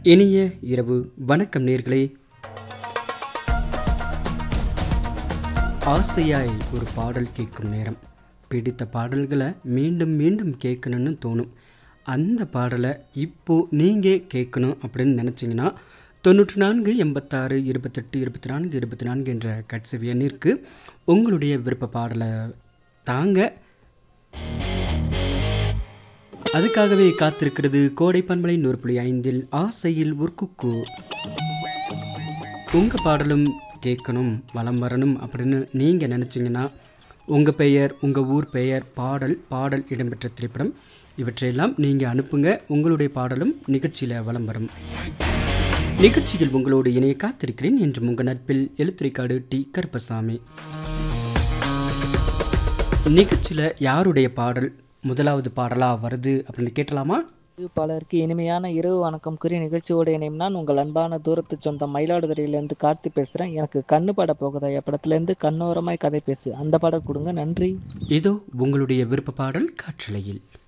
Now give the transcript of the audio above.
இனிய இரவு வணக்கம் நேர்களே ஆசையாய் ஒரு பாடல் கேட்கும் நேரம் பிடித்த பாடல்களை மீண்டும் மீண்டும் கேட்கணும்னு தோணும் அந்த பாடலை இப்போ நீங்கள் கேட்கணும் அப்படின்னு நினச்சிங்கன்னா தொண்ணூற்றி நான்கு எண்பத்தாறு இருபத்தெட்டு இருபத்தி நான்கு இருபத்தி நான்கு என்ற கட்சி எண்ணிற்கு உங்களுடைய விருப்ப பாடலை தாங்க அதுக்காகவே காத்திருக்கிறது கோடை பண்பலை நூறு புள்ளி ஐந்தில் ஆசையில் ஒரு குக்கு உங்கள் பாடலும் கேட்கணும் வலம் வரணும் அப்படின்னு நீங்கள் நினச்சிங்கன்னா உங்கள் பெயர் உங்கள் ஊர் பெயர் பாடல் பாடல் இடம்பெற்ற திரைப்படம் இவற்றையெல்லாம் நீங்கள் அனுப்புங்க உங்களுடைய பாடலும் நிகழ்ச்சியில் வலம் வரும் நிகழ்ச்சியில் உங்களோடு இணைய காத்திருக்கிறேன் என்று உங்கள் நட்பில் எழுத்துரைக்காடு டி கருப்பசாமி நிகழ்ச்சியில் யாருடைய பாடல் முதலாவது பாடலாக வருது அப்படின்னு கேட்டலாமா பலருக்கு இனிமையான இரவு வணக்கம் கூறி நிகழ்ச்சியோடு இணையும் நான் உங்கள் அன்பான தூரத்து சொந்தம் மயிலாடுதுறையிலேருந்து கார்த்தி பேசுகிறேன் எனக்கு கண்ணு பட போகுதா படத்துலேருந்து கண்ணோரமாய் கதை பேசு அந்த பாடல் கொடுங்க நன்றி இதோ உங்களுடைய விருப்ப பாடல் காற்றலையில்